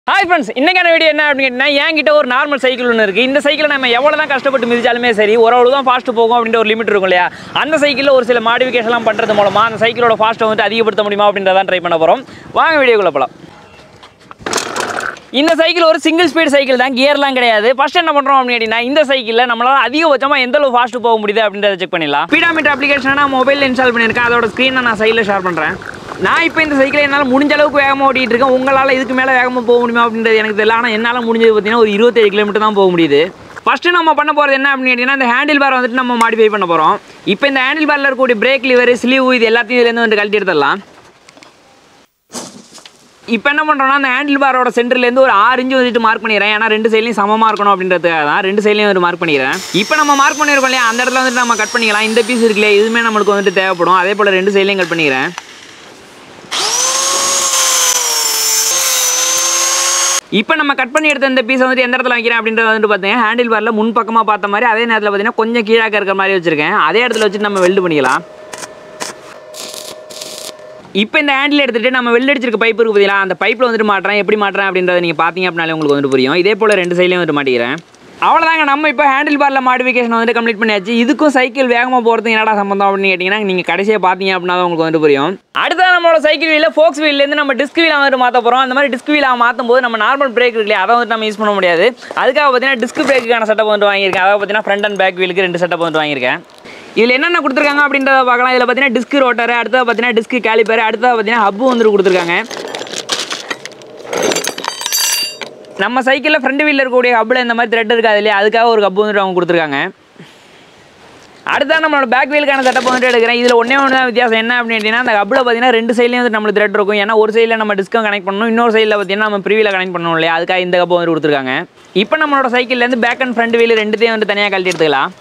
Hi friends இன்னைக்கான video என்ன அப்படின்னு கேட்டிங்கன்னா என்கிட்ட ஒரு நார்மல் சைக்கிள் ஒன்று இருக்குது இந்த சைக்கிளை நம்ம எவ்வளோ தான் கஷ்டப்பட்டு மிதிச்சாலுமே சரி ஓரளவு தான் ஃபாஸ்ட் போகும் அப்படின்ற ஒரு லிமிட் இருக்கும் இல்லையா அந்த சைக்கிளில் ஒரு சில மாடிஃபிகேஷன்லாம் பண்ணுறது மூலமாக அந்த சைக்கிளோட ஃபாஸ்ட்டை வந்துட்டு அதிகப்படுத்த முடியுமா அப்படின்றதான் ட்ரை பண்ண போகிறோம் வாங்க வீடியோக்குள்ள போகலாம் இந்த சைக்கிள் ஒரு சிங்கிள் ஸ்பீட் சைக்கிள் தான் கியர்லாம் கிடையாது ஃபர்ஸ்ட் என்ன பண்ணுறோம் அப்படின்னு கேட்டிங்கன்னா இந்த சைக்கிளில் நம்மளால அதிகபட்சமாக எந்த அளவு ஃபாஸ்ட் போக முடியுது அப்படின்றத செக் பண்ணிடலாம் ஸ்பீடாமீட்டர் அப்ளிகேஷனை நான் மொபைலில் இன்ஸ்டால் பண்ணியிருக்கேன் அதோட ஸ்க்ரீனை நான் சைடில் ஷேர் பண்ணுறேன் நான் இப்போ இந்த சைக்கிளை என்னால் முடிஞ்ச அளவுக்கு வேகமாக ஓட்டிகிட்டு இருக்கேன் உங்களால் இதுக்கு மேலே வேகமாக போக முடியுமா அப்படின்றது எனக்கு தெரியல ஆனால் என்னால் முடிஞ்சது பார்த்தீங்கன்னா ஒரு இருபத்தேழு கிலோமீட்டர் தான் போக முடியுது ஃபஸ்ட்டு நம்ம பண்ண போகிறது என்ன அப்படின்னு கேட்டிங்கன்னா இந்த ஹேண்டில் பார் வந்துட்டு நம்ம மாடிஃபை பண்ண போகிறோம் இப்போ இந்த ஹேண்டில் பாரில் இருக்கக்கூடிய பிரேக் லிவர் ஸ்லீவ் இது எல்லாத்தையும் இதுலேருந்து வந்து கழட்டி எடுத்துடலாம் இப்போ என்ன பண்ணுறோம்னா அந்த ஹேண்டில் பாரோட சென்டர்லேருந்து ஒரு ஆறு இன்ச்சு வந்துட்டு மார்க் பண்ணிடுறேன் ஏன்னா ரெண்டு சைட்லையும் சமமாக இருக்கணும் அப்படின்றதுக்காக தான் ரெண்டு சைட்லையும் வந்து மார்க் பண்ணிடுறேன் இப்போ நம்ம மார்க் பண்ணியிருக்கோம் இல்லையா அந்த இடத்துல வந்துட்டு நம்ம கட் பண்ணிக்கலாம் இந்த பீஸ் இருக்கு இல்லையா இதுவுமே நம்மளுக்கு வந்துட்டு தேவைப்படும் அதே போல் ரெண்டு சைட்லையும் கட் பண்ணிக்கிறேன் இப்போ நம்ம கட் பண்ணி எடுத்த இந்த பீஸை வந்துட்டு எந்த இடத்துல வைக்கிறேன் அப்படின்றது வந்துட்டு பார்த்தீங்கன்னா ஹேண்டில் பாரில் முன் பக்கமாக பார்த்த மாதிரி அதே நேரத்தில் பார்த்தீங்கன்னா கொஞ்சம் கீழாக்க இருக்கிற மாதிரி வச்சிருக்கேன் அதே இடத்துல வச்சுட்டு நம்ம வெல்டு பண்ணிக்கலாம் இப்போ இந்த ஹேண்டில் எடுத்துகிட்டு நம்ம வெளில அடிச்சிருக்க பைப் இருக்கு பார்த்தீங்களா அந்த பைப்பில் வந்துட்டு மாட்டுறேன் எப்படி மாட்டுறேன் அப்படின்றத நீங்கள் பார்த்தீங்க அப்படின்னாலே உங்களுக்கு வந்துட்டு புரியும் இதே போல் ரெண்டு சைட்லையும் வந்துட்டு மாட்டிக்கிறேன் அவ்வளோதாங்க நம்ம இப்போ ஹேண்டில் பாரில் மாடிஃபிகேஷன் வந்து கம்ப்ளீட் பண்ணியாச்சு இதுக்கும் சைக்கிள் வேகமாக போகிறது என்னடா சம்பந்தம் அப்படின்னு கேட்டிங்கன்னா நீங்கள் கடைசியாக பார்த்தீங்க அப்படின்னா தான் உங்களுக்கு வந்துட்டு புரியும் அடுத்தது நம்மளோட சைக்கிள் வீலில் ஃபோக்ஸ் வீல்லேருந்து நம்ம டிஸ்க் வீலாக வந்துட்டு மாற்ற போகிறோம் அந்த மாதிரி டிஸ்க் வீலாக மாற்றும் போது நம்ம நார்மல் பிரேக் இருக்கு இல்லையா அதை வந்துட்டு நம்ம யூஸ் பண்ண முடியாது அதுக்காக பார்த்தீங்கன்னா டிஸ்க் பிரேக்குக்கான செட்டப் வந்துட்டு வாங்கியிருக்கேன் அதாவது பார்த்தீங்கன்னா ஃப்ரண்ட் அண்ட் பேக் வீலுக்கு ரெண்டு செட்டப் வந்துட்டு வாங்கியிருக்கேன் இதில் என்னென்ன கொடுத்துருக்காங்க அப்படின்றத பார்க்கலாம் இதில் பார்த்தீங்கன்னா டிஸ்க் ரோட்டர் அடுத்தது பார்த்தீங்கன்னா டிஸ்க் கேலிப்பர் அடுத்தது பார்த்தீங்கன்னா ஹப்பு வந்துட்டு கொடுத்துருக்காங்க நம்ம சைக்கிளில் ஃப்ரண்ட் வீலில் இருக்கக்கூடிய ஹப்பில் இந்த மாதிரி த்ரெட் இருக்காது இல்லையா அதுக்காக ஒரு ஹப்பு வந்துட்டு அவங்க கொடுத்துருக்காங்க அடுத்தா நம்மளோட பேக் வீலுக்கான செட்டப் வந்துட்டு எடுக்கிறேன் இதில் ஒன்றே ஒன்று தான் வித்தியாசம் என்ன அப்படின்னு கேட்டிங்கன்னா அந்த ஹப்பில் பார்த்தீங்கன்னா ரெண்டு சைட்லேயும் வந்து நம்மளுக்கு த்ரெட் இருக்கும் ஏன்னா ஒரு சைடில் நம்ம டிஸ்கம் கனெக்ட் பண்ணணும் இன்னொரு சைடில் பார்த்தீங்கன்னா நம்ம ப்ரீவியில் கனெக்ட் பண்ணணும் இல்லையா அதுக்காக இந்த ஹப்பு வந்து கொடுத்துருக்காங்க இப்போ நம்மளோட சைக்கிள்லேருந்து பேக் அண்ட் ஃப்ரண்ட் வீல் ரெண்டுத்தையும் வந்து தனியாக கழட்டி எடுத்துக்கலாம்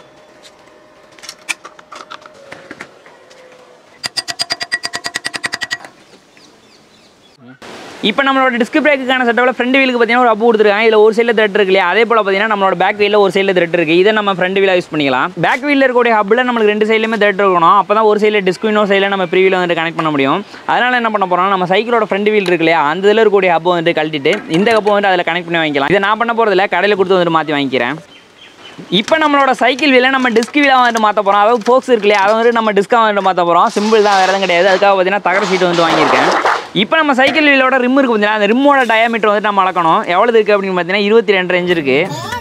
இப்போ நம்மளோட டிஸ்க் பிரேக்குக்கான செட்டப்பில் ஃப்ரண்ட் வீலுக்கு பார்த்தீங்கன்னா ஒரு அப்பு கொடுத்துருக்காங்க இதில் ஒரு சைடில் த்ரெட் இருக்கு இல்லையா அதே போல் பார்த்தீங்கன்னா நம்மளோட பேக் வீலில் ஒரு சைடில் த்ரெட் இருக்குது இதை நம்ம ஃப்ரண்ட் வீலாக யூஸ் பண்ணிக்கலாம் பேக் வீலில் இருக்கக்கூடிய ஹப்பில் நம்மளுக்கு ரெண்டு சைட்லையுமே த்ரெட் இருக்கணும் அப்போ தான் ஒரு சைடில் டிஸ்க் இன்னொரு சைடில் நம்ம ப்ரீவியில் வந்துட்டு கனெக்ட் பண்ண முடியும் அதனால் என்ன பண்ண போகிறோம் நம்ம சைக்கிளோட ஃப்ரண்ட் வீல் இருக்கு இல்லையா அந்த இதில் இருக்கக்கூடிய ஹப்பை வந்துட்டு கழட்டிட்டு இந்த ஹப்பை வந்து அதில் கனெக்ட் பண்ணி வாங்கிக்கலாம் இதை நான் பண்ண போகிறதில்ல கடையில் கொடுத்து வந்துட்டு மாற்றி வாங்கிக்கிறேன் இப்போ நம்மளோட சைக்கிள் வீலை நம்ம டிஸ்க் வீலாக வந்துட்டு மாற்ற போகிறோம் அதாவது ஃபோக்ஸ் இருக்கு இல்லையா அதை வந்துட்டு நம்ம டிஸ்காக வந்துட்டு மாற்ற போகிறோம் சிம்பிள் தான் வேறு எதுவும் கிடையாது அதுக்காக பார்த்தீங்கன்னா தகர சீட் வந்து வாங்கியிருக்கேன் இப்போ நம்ம சைக்கிள் வீலோட ரிம் இருக்கு பார்த்தீங்கன்னா அந்த ரிம்மோட டயாமீட்டர் வந்துட்டு நம்ம அளக்கணும் எவ்வளோ இருக்குது அப்படின்னு பார்த்தீங்கன்னா இருபத்தி ரெண்டு இன்ச் இருக்குது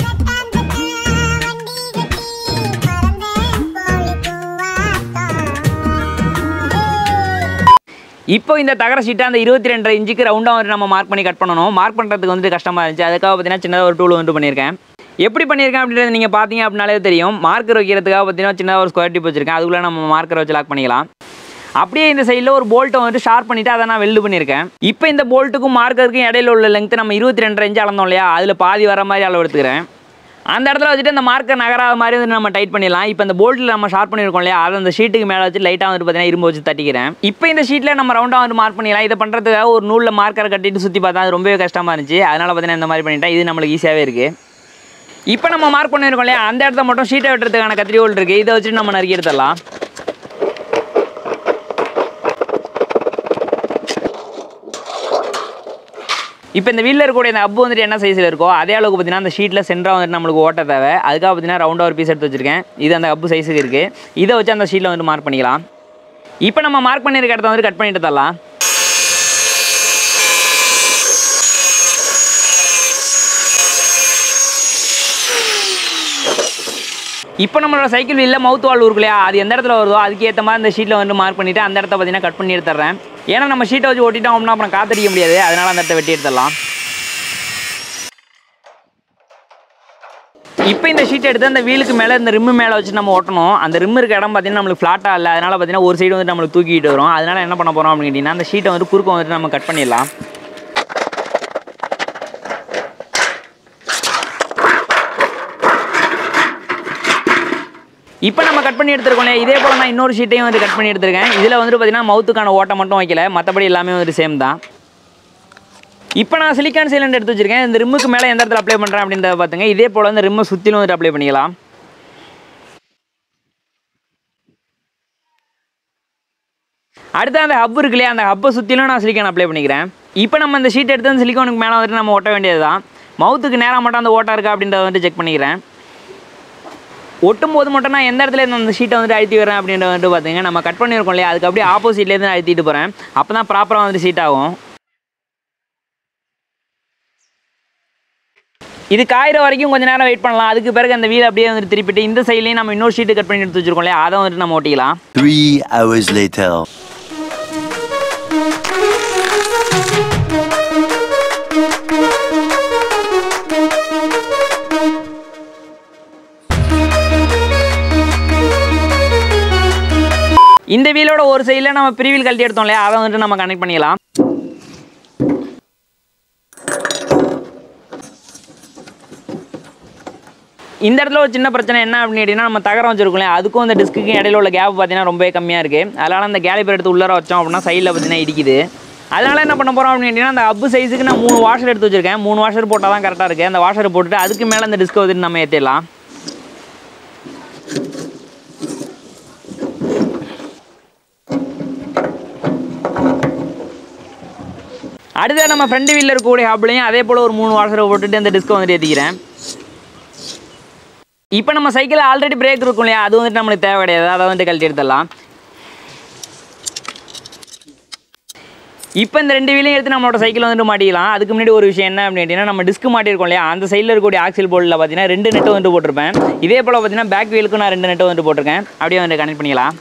இப்போ இந்த தகர சீட்டை அந்த இருபத்தி ரெண்டு இன்ச்சுக்கு ரவுண்டாக வந்துட்டு நம்ம மார்க் பண்ணி கட் பண்ணணும் மார்க் பண்ணுறதுக்கு வந்துட்டு கஷ்டமாக இருந்துச்சு அதுக்காக பார்த்தீங்கன்னா சின்னதாக ஒரு டூல் வந்துட்டு பண்ணியிருக்கேன் எப்படி பண்ணியிருக்கேன் அப்படின்றது நீங்கள் பார்த்தீங்க அப்படின்னாலே தெரியும் மார்க்கர் வைக்கிறதுக்காக பார்த்தீங்கன்னா சின்னதாக ஒரு ஸ்கொயர் டிப் வச்சிருக்கேன் அதுக்குள்ளே நம்ம மார்க்கரை வச்சு லாக் பண்ணிக்கலாம் அப்படியே இந்த சைடில் ஒரு போல்ட்டை வந்துட்டு ஷார்ப் பண்ணிவிட்டு அதை நான் வெல்டு பண்ணியிருக்கேன் இப்போ இந்த போல்ட்டுக்கும் மார்க்கருக்கும் இடையில உள்ள லெங்த் நம்ம இருபத்தி ரெண்டு இன்ச்சு அளந்தோம் இல்லையா அதில் பாதி வர மாதிரி அளவு எடுத்துக்கிறேன் அந்த இடத்துல வச்சுட்டு அந்த மார்க்கர் நகராத மாதிரி வந்து நம்ம டைட் பண்ணிடலாம் இப்போ இந்த போல்ட்டில் நம்ம ஷார்ப் பண்ணியிருக்கோம் இல்லையா அதை அந்த ஷீட்டுக்கு மேலே வச்சு லைட்டாக வந்துட்டு பார்த்தீங்கன்னா இரும்பு வச்சு தட்டிக்கிறேன் இப்போ இந்த ஷீட்டில் நம்ம ரவுண்டாக வந்து மார்க் பண்ணிடலாம் இதை பண்ணுறதுக்காக ஒரு நூலில் மார்க்கரை கட்டிட்டு சுற்றி பார்த்தா அது ரொம்பவே கஷ்டமாக இருந்துச்சு அதனால் பார்த்தீங்கன்னா இந்த மாதிரி பண்ணிட்டேன் இது நம்மளுக்கு ஈஸியாகவே இருக்குது இப்போ நம்ம மார்க் பண்ணியிருக்கோம் இல்லையா அந்த இடத்த மட்டும் ஷீட்டை வெட்டுறதுக்கான கத்திரி ஹோல் இருக்குது இதை வச்சுட்டு நம்ம நறுக்கி எடுத்துடலாம் இப்போ இந்த வீலில் இருக்கக்கூடிய இந்த அப்பு வந்துட்டு என்ன சைஸில் இருக்கோ அதே அளவுக்கு பார்த்தீங்கன்னா அந்த ஷீட்டில் சென்டராக வந்துட்டு நம்மளுக்கு ஓட்ட தேவை அதுக்காக பார்த்தீங்கன்னா ரவுண்டாக ஒரு பீஸ் எடுத்து வச்சிருக்கேன் இது அந்த அப்பு சைஸுக்கு இருக்குது இதை வச்சு அந்த ஷீட்டில் வந்துட்டு மார்க் பண்ணிக்கலாம் இப்போ நம்ம மார்க் பண்ணியிருக்க இடத்த வந்துட்டு கட் பண்ணிட்டு தரலாம் இப்போ நம்மளோட சைக்கிள் வீலில் மவுத் வால் இருக்கு இல்லையா அது எந்த இடத்துல வருதோ அதுக்கு ஏற்ற மாதிரி அந்த ஷீட்டில் வந்து மார்க் பண்ணிவிட்டு அந்த இடத்த பார்த்தீங்கன்னா கட் பண்ணி எடுத்துறேன் ஏன்னா நம்ம ஷீட்டை வச்சு ஒட்டிட்டோம் அப்படின்னா அப்புறம் காத்தடிக்க முடியாது அதனால் அந்த இடத்த வெட்டி எடுத்துடலாம் இப்போ இந்த ஷீட் எடுத்து அந்த வீலுக்கு மேலே இந்த ரிம்மு மேலே வச்சு நம்ம ஓட்டணும் அந்த ரிம் இருக்க இடம் பார்த்தீங்கன்னா நம்மளுக்கு ஃப்ளாட்டாக இல்லை அதனால் பார்த்தீங்கன்னா ஒரு சைடு வந்து நம்மளுக்கு தூக்கிட்டு வரும் அதனால் என்ன பண்ண போகிறோம் அப்படின்னு கேட்டிங்கன்னா அந்த ஷீட்டை வந்து குறுக்க வந்துட்டு நம்ம கட் பண்ணிடலாம் இப்போ நம்ம கட் பண்ணி எடுத்துருக்கோம் இல்லையா இதே போல் நான் இன்னொரு ஷீட்டையும் வந்து கட் பண்ணி எடுத்திருக்கேன் இதில் வந்துட்டு பார்த்தீங்கன்னா மவுத்துக்கான ஓட்டை மட்டும் வைக்கல மற்றபடி எல்லாமே வந்துட்டு சேம் தான் இப்போ நான் சிலிக்கான் சைலண்ட் எடுத்து வச்சிருக்கேன் இந்த ரிம்முக்கு மேலே எந்த இடத்துல அப்ளை பண்ணுறேன் அப்படின்றத பார்த்துங்க இதே போல் வந்து ரிம்மை சுற்றிலும் வந்துட்டு அப்ளை பண்ணிக்கலாம் அடுத்து அந்த ஹப் இருக்கு இல்லையா அந்த ஹப்பை சுற்றிலும் நான் சிலிக்கான் அப்ளை பண்ணிக்கிறேன் இப்போ நம்ம இந்த ஷீட் எடுத்து அந்த சிலிக்கானுக்கு மேலே வந்துட்டு நம்ம ஒட்ட வேண்டியது தான் மவுத்துக்கு நேராக மட்டும் அந்த ஓட்டா இருக்கா அப்படின்றத வந்துட்டு செக் பண்ணிக்கிறேன் ஒட்டும் போது மட்டும் நான் எந்த இடத்துல இருந்து அந்த ஷீட்டை வந்துட்டு அழுத்தி வரேன் அப்படின்றத வந்துட்டு பார்த்தீங்க நம்ம கட் பண்ணியிருக்கோம் இல்லையா அதுக்கு அப்படியே ஆப்போசிட்லேருந்து அழுத்திட்டு போகிறேன் அப்போ தான் ப்ராப்பராக வந்துட்டு சீட் ஆகும் இது காயிற வரைக்கும் கொஞ்ச நேரம் வெயிட் பண்ணலாம் அதுக்கு பிறகு அந்த வீல் அப்படியே வந்துட்டு திருப்பிட்டு இந்த சைட்லேயும் நம்ம இன்னொரு ஷீட்டு கட் பண்ணி எடுத்து வச்சிருக்கோம் இல்லையா அதை வந்துட்டு நம்ம ஒட்டிக்கலாம் Three hours later. இந்த வீலோட ஒரு சைடில் நம்ம பிரிவில் கழட்டி எடுத்தோம் இல்லையா அதை வந்துட்டு நம்ம கனெக்ட் பண்ணிக்கலாம் இந்த இடத்துல ஒரு சின்ன பிரச்சனை என்ன அப்படின்னு கேட்டிங்கன்னா நம்ம தகரம் வச்சிருக்கோம் இல்லையா அதுக்கும் இந்த டிஸ்க்குக்கும் இடையில உள்ள கேப் பார்த்தீங்கன்னா ரொம்பவே கம்மியாக இருக்குது அதனால் அந்த கேலிப்பர் எடுத்து உள்ளார வச்சோம் அப்படின்னா சைடில் பார்த்தீங்கன்னா இடிக்குது அதனால் என்ன பண்ண போகிறோம் அப்படின்னு கேட்டிங்கன்னா அந்த அப்பு சைஸுக்கு நான் மூணு வாஷர் எடுத்து வச்சிருக்கேன் மூணு வாஷர் போட்டால் தான் கரெக்டாக இருக்குது அந்த வாஷரை போட்டுட்டு அதுக்கு மேலே அந்த டிஸ்கை வந்துட்டு நம்ம ஏற்றிடலாம் அடுத்து நம்ம ஃப்ரண்ட் வீலில் இருக்கக்கூடிய ஹப்லையும் அதே போல் ஒரு மூணு வாஷரை போட்டுட்டு அந்த டிஸ்கை வந்துட்டு ஏற்றிக்கிறேன் இப்போ நம்ம சைக்கிள் ஆல்ரெடி பிரேக் இருக்கும் இல்லையா அது வந்துட்டு நம்மளுக்கு தேவை கிடையாது அதை வந்துட்டு கழட்டி எடுத்துடலாம் இப்போ இந்த ரெண்டு வீலையும் எடுத்து நம்மளோட சைக்கிள் வந்துட்டு மாட்டிக்கலாம் அதுக்கு முன்னாடி ஒரு விஷயம் என்ன அப்படின்னு கேட்டிங்கன்னா நம்ம டிஸ்க் மாட்டிருக்கோம் இல்லையா அந்த சைடில் இருக்கக்கூடிய ஆக்சில் போர்டில் பார்த்தீங்கன்னா ரெண்டு நெட்டு வந்துட்டு போட்டிருப்பேன் இதே போல் பார்த்தீங்கன்னா பேக் வீலுக்கும் நான் ரெண்டு நெட்டு வந்துட்டு போட்டிருக்கேன் அப்படியே வந்துட்டு கனெக்ட் பண்ணிக்கலாம்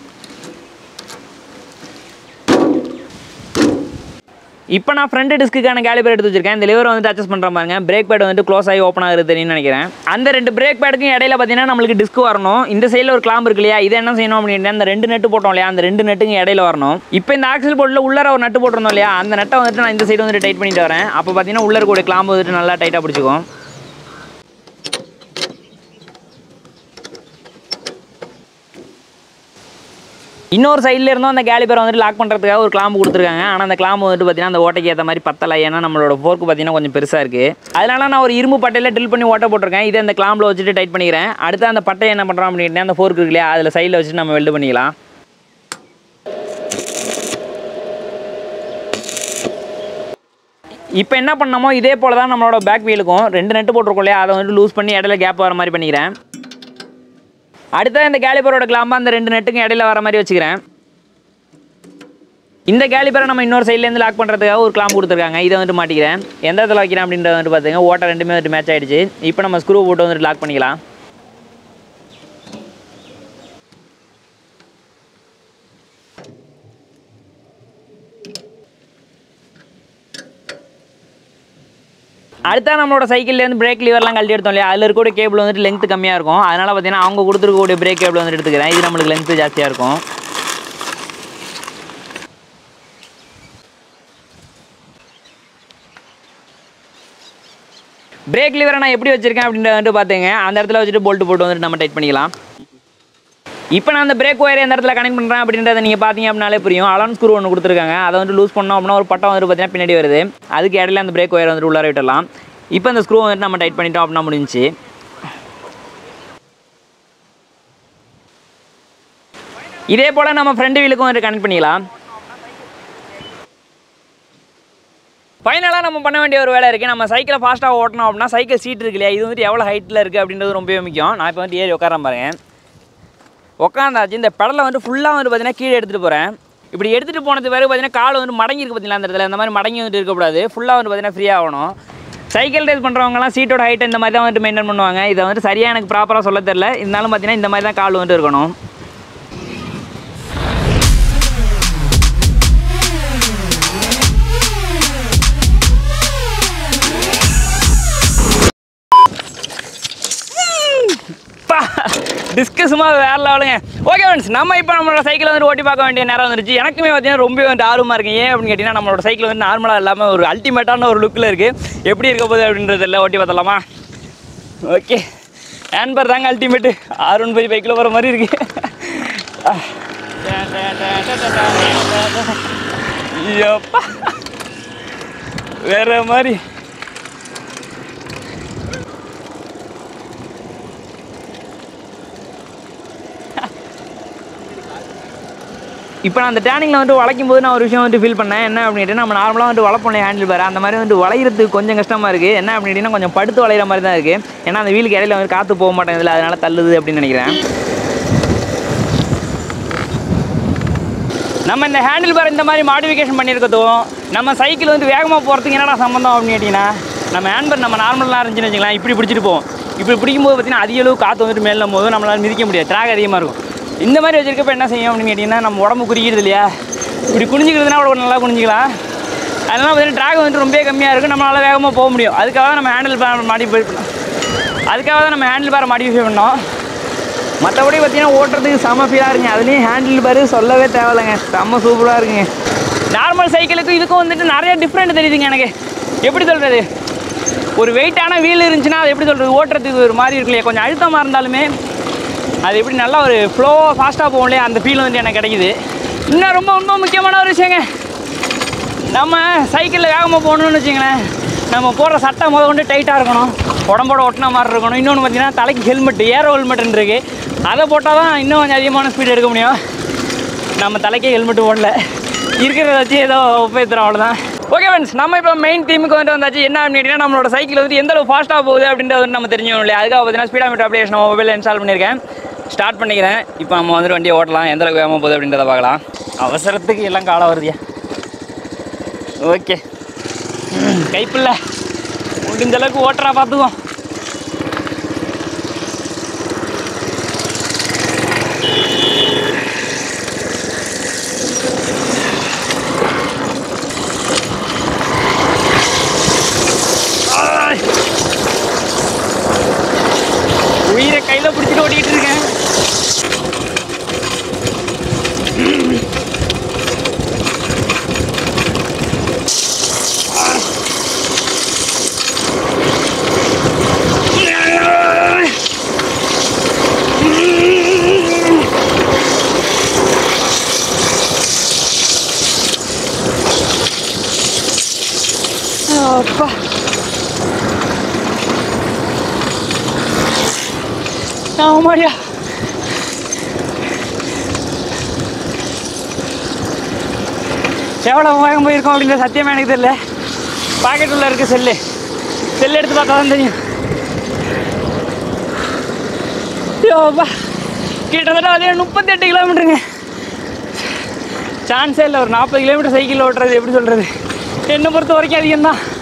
இப்போ நான் ஃப்ரண்ட் டிஸ்க்குக்கான கேலிபர் எடுத்து வச்சிருக்கேன் இந்த லிவர் வந்துட்டு அட்ஜஸ்ட் பண்ணுற பாருங்க பிரேக் பேட் வந்துட்டு க்ளோஸ் ஆகி ஓப்பன் ஆகுது தெரியும்னு நினைக்கிறேன் அந்த ரெண்டு பிரேக் பேடுக்கும் இடையில பார்த்தீங்கன்னா நம்மளுக்கு டிஸ்க் வரணும் இந்த சைடில் ஒரு கிளாம்பு இருக்கு இல்லையா இதை என்ன செய்யணும் அப்படின்னா அந்த ரெண்டு நெட்டு போட்டோம் இல்லையா அந்த ரெண்டு நெட்டுங்க இடையில வரணும் இப்போ இந்த ஆக்சில் போர்டில் உள்ளர ஒரு நட்டு போட்டிருந்தோம் இல்லையா அந்த நட்டை வந்துட்டு நான் இந்த சைடு வந்துட்டு டைட் பண்ணிட்டு வரேன் அப்போ பார்த்தீங்கன்னா உள்ள இருக்கக்கூடிய கிளாம்பு வந்துட்டு நல்லா டைட்டாக பிடிச்சிக்கும் இன்னொரு சைடில் இருந்தும் அந்த கேலிபரை வந்துட்டு லாக் பண்ணுறதுக்காக ஒரு கிளாம்பு கொடுத்துருக்காங்க ஆனால் அந்த கிளாம்பு வந்துட்டு பார்த்தீங்கன்னா அந்த ஓட்டைக்கு ஏற்ற மாதிரி பத்தலை ஏன்னா நம்மளோட ஃபோர்க்கு பார்த்தீங்கன்னா கொஞ்சம் பெருசாக இருக்குது அதனால நான் ஒரு இரும்பு பட்டையில் ட்ரில் பண்ணி ஓட்ட போட்டிருக்கேன் இதை அந்த கிளாம்பில் வச்சுட்டு டைட் பண்ணிக்கிறேன் அடுத்து அந்த பட்டையை என்ன பண்ணுறோம் அப்படின்னா அந்த ஃபோர்க் இருக்கு இல்லையா அதில் சைடில் வச்சுட்டு நம்ம வெல்டு பண்ணிக்கலாம் இப்போ என்ன பண்ணமோ இதே போல் தான் நம்மளோட பேக் வீலுக்கும் ரெண்டு நெட்டு போட்டிருக்கோம் இல்லையா அதை வந்துட்டு லூஸ் பண்ணி இடையில கேப் வர மாதிரி பண்ணிக்கிறேன் அடுத்தது இந்த கேலிபரோட கிளாம்பை அந்த ரெண்டு நெட்டுக்கும் இடையில வர மாதிரி வச்சுக்கிறேன் இந்த கேலிபரை நம்ம இன்னொரு சைட்லேருந்து லாக் பண்ணுறதுக்காக ஒரு கிளாம்பு கொடுத்துருக்காங்க இதை வந்துட்டு மாட்டிக்கிறேன் எந்த இடத்துல வைக்கிறேன் அப்படின்றத வந்துட்டு பார்த்துங்க ஓட்டை ரெண்டுமே வந்துட்டு மேட்ச் ஆயிடுச்சு இப்போ நம்ம ஸ்க்ரூ போட்டு வந்துட்டு லாக் பண்ணிக்கலாம் அடுத்தா நம்மளோட சைக்கிள்லேருந்து பிரேக் லிவர்லாம் கழட்டி எடுத்தோம் இல்லையா அதில் இருக்கக்கூடிய கேபிள் வந்துட்டு லென்த் கம்மியாக இருக்கும் அதனால் பார்த்தீங்கன்னா அவங்க கொடுத்துருக்கக்கூடிய பிரேக் கேபிள் வந்துட்டு எடுத்துக்கிறேன் இது நம்மளுக்கு லென்த் ஜாஸ்தியாக இருக்கும் பிரேக் லிவரை நான் எப்படி வச்சிருக்கேன் அப்படின்றத வந்துட்டு பார்த்துங்க அந்த இடத்துல வச்சுட்டு போல்ட்டு போட்டு வந்துட்டு நம்ம டைட் பண்ணிக்கலாம் இப்போ நான் அந்த பிரேக் ஒயர் எந்த இடத்துல கனெக்ட் பண்ணுறேன் அப்படின்றத நீங்கள் பார்த்தீங்க அப்படின்னாலே புரியும் அலான் ஸ்க்ரூ ஒன்று கொடுத்துருக்காங்க அதை வந்து லூஸ் பண்ணோம் அப்படின்னா ஒரு பட்டம் வந்துட்டு பார்த்தீங்கன்னா பின்னாடி வருது அதுக்கு இடையில அந்த பிரேக் ஒயர் வந்துட்டு உள்ளார விட்டுடலாம் இப்போ அந்த ஸ்க்ரூ வந்துட்டு நம்ம டைட் பண்ணிட்டோம் அப்படின்னா முடிஞ்சுச்சு இதே போல் நம்ம ஃப்ரண்ட் வீலுக்கும் வந்துட்டு கனெக்ட் பண்ணிக்கலாம் ஃபைனலாக நம்ம பண்ண வேண்டிய ஒரு வேலை இருக்குது நம்ம சைக்கிளை ஃபாஸ்ட்டாக ஓட்டணும் அப்படின்னா சைக்கிள் சீட் இருக்கு இல்லையா இது வந்துட்டு எவ்வளோ ஹைட்டில் இருக்குது அப்படின்றது ரொம்பவே முக்கியம் நான் இப்போ வந்துட்டு ஏறி உட்காரன் பாருங்க உட்காந்தாச்சு இந்த பெடலை வந்துட்டு ஃபுல்லாக வந்து பார்த்தீங்கன்னா கீழே எடுத்துகிட்டு போகிறேன் இப்படி எடுத்துகிட்டு போனது பிறகு பார்த்தீங்கன்னா கால் வந்து மடங்கி இருக்கு பார்த்தீங்களா அந்த இடத்துல இந்த மாதிரி மடங்கி வந்துட்டு இருக்கக்கூடாது ஃபுல்லாக வந்து பார்த்தீங்கன்னா ஃப்ரீ ஆகணும் சைக்கிள் ரேஸ் பண்ணுறவங்கலாம் சீட்டோட ஹைட் இந்த மாதிரி தான் வந்துட்டு மெயின்டைன் பண்ணுவாங்க இதை வந்துட்டு சரியாக எனக்கு ப்ராப்பராக சொல்ல தெரில இருந்தாலும் பார்த்தீங்கன்னா இந்த மாதிரி தான் கால் வந்துட்டு இருக்கணும் டிஸ்கஸுமா வேற லெவலுங்க ஓகே ஃப்ரெண்ட்ஸ் நம்ம இப்போ நம்மளோட சைக்கிள் வந்து ஓட்டி பார்க்க வேண்டிய நேரம் வந்துருச்சு எனக்குமே பார்த்தீங்கன்னா ரொம்ப வந்து ஆர்வமாக இருக்கு ஏன் அப்படின்னு கேட்டிங்கன்னா நம்மளோட சைக்கிள் வந்து நார்மலாக இல்லாமல் ஒரு அல்டிமேட்டான ஒரு லுக்கில் இருக்குது எப்படி இருக்க போகுது அப்படின்றது இல்லை ஓட்டி பார்த்தலாமா ஓகே ஹேண்ட்பர் தாங்க அல்டிமேட்டு ஆர் ஒன் ஃபைவ் பைக்கில் போகிற மாதிரி இருக்கு ஐயோப்பா வேற மாதிரி இப்போ நான் அந்த டேனிங்கில் வந்துட்டு வளைக்கும் போது நான் ஒரு விஷயம் வந்து ஃபீல் பண்ணேன் என்ன அப்படின்ட்டு நம்ம நார்மலாக வந்துட்டு வளப்போம் ஹேண்டில் பார் அந்த மாதிரி வந்து வளையிறதுக்கு கொஞ்சம் கஷ்டமாக இருக்குது என்ன அப்படின்னா கொஞ்சம் படுத்து வளையிற மாதிரி தான் இருக்குது ஏன்னா அந்த வீலுக்கு இடையில வந்து காற்று போக மாட்டேங்குதுல அதனால தள்ளுது அப்படின்னு நினைக்கிறேன் நம்ம இந்த ஹேண்டில் பார் இந்த மாதிரி மாடிஃபிகேஷன் பண்ணியிருக்கதும் நம்ம சைக்கிள் வந்து வேகமாக போகிறதுக்கு என்னடா சம்மந்தம் அப்படின்னு கேட்டிங்கன்னா நம்ம ஹேண்ட்பர் நம்ம நார்மலாக இருந்துச்சுன்னு வச்சுக்கலாம் இப்படி பிடிச்சிட்டு போவோம் இப்படி பிடிக்கும்போது பார்த்தீங்கன்னா அதிக அளவு காற்று வந்துட்டு மேலே போது நம்மளால் மிதிக்க முடியாது ட்ராக் அதிகமாக இருக்கும் இந்த மாதிரி வச்சிருக்கப்ப என்ன செய்யும் அப்படின்னு கேட்டிங்கன்னா நம்ம உடம்பு குறிக்கிறது இல்லையா இப்படி குனிஞ்சிக்கிறதுனா கூட நல்லா குனிஞ்சிக்கலாம் அதனால பார்த்தீங்கன்னா ட்ராக் வந்துட்டு ரொம்ப கம்மியாக இருக்கும் நம்மளால் வேகமாக போக முடியும் அதுக்காக தான் நம்ம ஹேண்டில் பார் மாடிஃபை பண்ணோம் அதுக்காக தான் நம்ம ஹேண்டில் பாரை மாடிஃபை பண்ணோம் மற்றபடி பார்த்தீங்கன்னா ஓட்டுறதுக்கு செம்ம ஃபீலாக இருக்குங்க அதுலேயும் ஹேண்டில் பாரு சொல்லவே தேவையில்லைங்க செம்ம சூப்பராக இருக்குங்க நார்மல் சைக்கிளுக்கும் இதுக்கும் வந்துட்டு நிறைய டிஃப்ரெண்ட் தெரியுதுங்க எனக்கு எப்படி சொல்கிறது ஒரு வெயிட்டான வீல் இருந்துச்சுன்னா அது எப்படி சொல்கிறது ஓட்டுறதுக்கு ஒரு மாதிரி இருக்கு இல்லையா கொஞ்சம் அழுத்தமாக இருந்தாலுமே அது எப்படி நல்லா ஒரு ஃப்ளோவாக ஃபாஸ்ட்டாக போகும் இல்லையா அந்த ஃபீல் வந்து எனக்கு கிடைக்குது இன்னும் ரொம்ப ரொம்ப முக்கியமான ஒரு விஷயங்க நம்ம சைக்கிளில் வேகமாக போகணும்னு வச்சுங்களேன் நம்ம போடுற சட்டை முத கொண்டு டைட்டாக இருக்கணும் உடம்போட ஒட்டின மாதிரி இருக்கணும் இன்னொன்று பார்த்தீங்கன்னா தலைக்கு ஹெல்மெட் ஏரோ ஹெல்மெட்னு இருக்குது அதை போட்டால் தான் இன்னும் கொஞ்சம் அதிகமான ஸ்பீடு எடுக்க முடியும் நம்ம தலைக்கே ஹெல்மெட் போடல இருக்கிறத வச்சு ஏதோ ஒப்பேத்துறோம் அவ்வளோதான் ஓகே ஃப்ரெண்ட்ஸ் நம்ம இப்போ மெயின் தீமுக்கு வந்து வந்தாச்சு என்ன அப்படின்னா நம்மளோட சைக்கிள் வந்து எந்த அளவு ஃபாஸ்ட்டாக போகுது அப்படின்றத வந்து நம்ம தெரிஞ்சுக்கணும் இல்லையா அதுக்காக பார்த்தீங்கன்னா ஸ்பீடாமீட்டர் அப்ளிகேஷன் நம்ம மொபைலில் இன்ஸ்டால் பண்ணியிருக்கேன் ஸ்டார்ட் பண்ணிக்கிறேன் இப்போ நம்ம வந்துட்டு வண்டியை ஓட்டலாம் எந்த அளவுக்கு வேகமாக போகுது அப்படின்றத பார்க்கலாம் அவசரத்துக்கு எல்லாம் காலம் வருதியா ஓகே கைப்பில்ல முடிஞ்ச அளவுக்கு ஓட்டுறா பார்த்துக்கோ ஆய். உயிரை கையில் பிடிச்சிட்டு ஓட்டிகிட்டு இருக்கேன் அப்பா ஆமாடியா எவ்வளோ வேகம் போயிருக்கோம் அப்படின்ற சத்தியமாக எனக்கு தெரியல பாக்கெட் உள்ள இருக்கு செல்லு செல்லு எடுத்து பார்த்தா தான் தெரியும் ஐயோப்பா கிட்டத்தட்ட அதே முப்பத்தெட்டு கிலோமீட்டருங்க சான்ஸே இல்லை ஒரு நாற்பது கிலோமீட்டர் சைக்கிள் ஓட்டுறது எப்படி சொல்கிறது என்னை பொறுத்த வரைக்கும் அதிகம் தான்